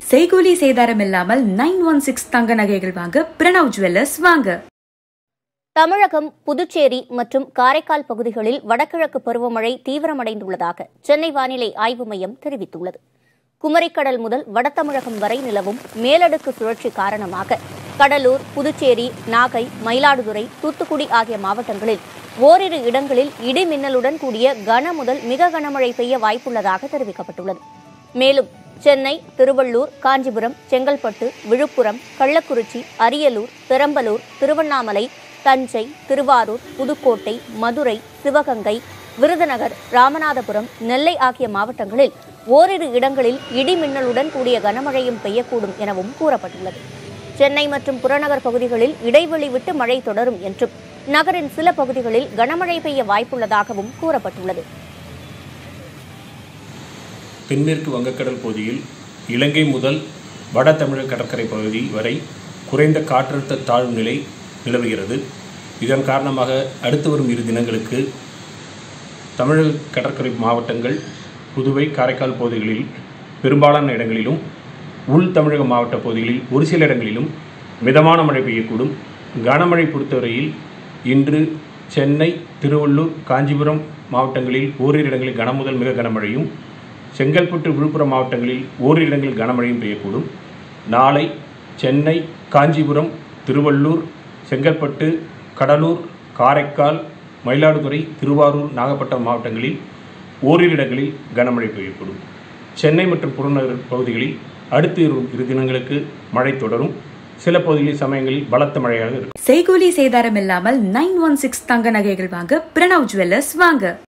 செய்கூலி சேதாரம் இல்லாமல் நைன் ஒன் சிக்ஸ் தங்க நகைகள் வாங்க பிரணவ் ஜுவல்லர்ஸ் வாங்க தமிழகம் புதுச்சேரி மற்றும் காரைக்கால் பகுதிகளில் வடகிழக்கு பருவமழை தீவிரமடைந்துள்ளதாக சென்னை வானிலை ஆய்வு மையம் தெரிவித்துள்ளது குமரிக்கடல் முதல் வடதமிழகம் வரை நிலவும் மேலடுக்கு சுழற்சி காரணமாக கடலூர் புதுச்சேரி நாகை மயிலாடுதுறை தூத்துக்குடி ஆகிய மாவட்டங்களில் ஓரிரு இடங்களில் இடி மின்னலுடன் கூடிய கன முதல் மிக கனமழை பெய்ய வாய்ப்புள்ளதாக தெரிவிக்கப்பட்டுள்ளது மேலும் சென்னை திருவள்ளூர் காஞ்சிபுரம் செங்கல்பட்டு விழுப்புரம் கள்ளக்குறிச்சி அரியலூர் பெரம்பலூர் திருவண்ணாமலை தஞ்சை திருவாரூர் புதுக்கோட்டை மதுரை சிவகங்கை விருதுநகர் ராமநாதபுரம் நெல்லை ஆகிய மாவட்டங்களில் ஓரிரு இடங்களில் இடி மின்னலுடன் கூடிய கனமழையும் பெய்யக்கூடும் எனவும் கூறப்பட்டுள்ளது சென்னை மற்றும் புறநகர் பகுதிகளில் இடைவெளி விட்டு மழை தொடரும் என்றும் நகரின் சில பகுதிகளில் கனமழை பெய்ய வாய்ப்புள்ளதாகவும் கூறப்பட்டுள்ளது தென்மேற்கு வங்கக்கடல் பகுதியில் இலங்கை முதல் வட தமிழக கடற்கரை பகுதி வரை குறைந்த காற்றழுத்த தாழ்வு நிலை நிலவுகிறது இதன் காரணமாக அடுத்து வரும் இரு தினங்களுக்கு தமிழக கடற்கரை மாவட்டங்கள் புதுவை காரைக்கால் பகுதிகளில் பெரும்பாலான இடங்களிலும் உள் தமிழக மாவட்ட பகுதிகளில் ஒரு சில இடங்களிலும் மிதமான மழை பெய்யக்கூடும் கனமழை பொறுத்தவரையில் இன்று சென்னை திருவள்ளூர் காஞ்சிபுரம் மாவட்டங்களில் ஓரிரு இடங்களில் கனமுதல் மிக கனமழையும் செங்கல்பட்டு விழுப்புரம் மாவட்டங்களில் ஓரிரு இடங்களில் கனமழையும் பெய்யக்கூடும் நாளை சென்னை காஞ்சிபுரம் திருவள்ளூர் செங்கல்பட்டு கடலூர் காரைக்கால் மயிலாடுதுறை திருவாரூர் நாகப்பட்டினம் மாவட்டங்களில் ஓரிரு இடங்களில் கனமழை பெய்யக்கூடும் சென்னை மற்றும் புறநகர் பகுதிகளில் அடுத்த இரு இரு தினங்களுக்கு மழை தொடரும் சில பகுதிகளில் சமயங்களில் பலத்த மழையாக இருக்கும் செய்கூலி சேதாரம் இல்லாமல் நைன் ஒன் சிக்ஸ் தங்க நகைகள் வாங்க பிரணவ் ஜுவல்லர்ஸ் வாங்க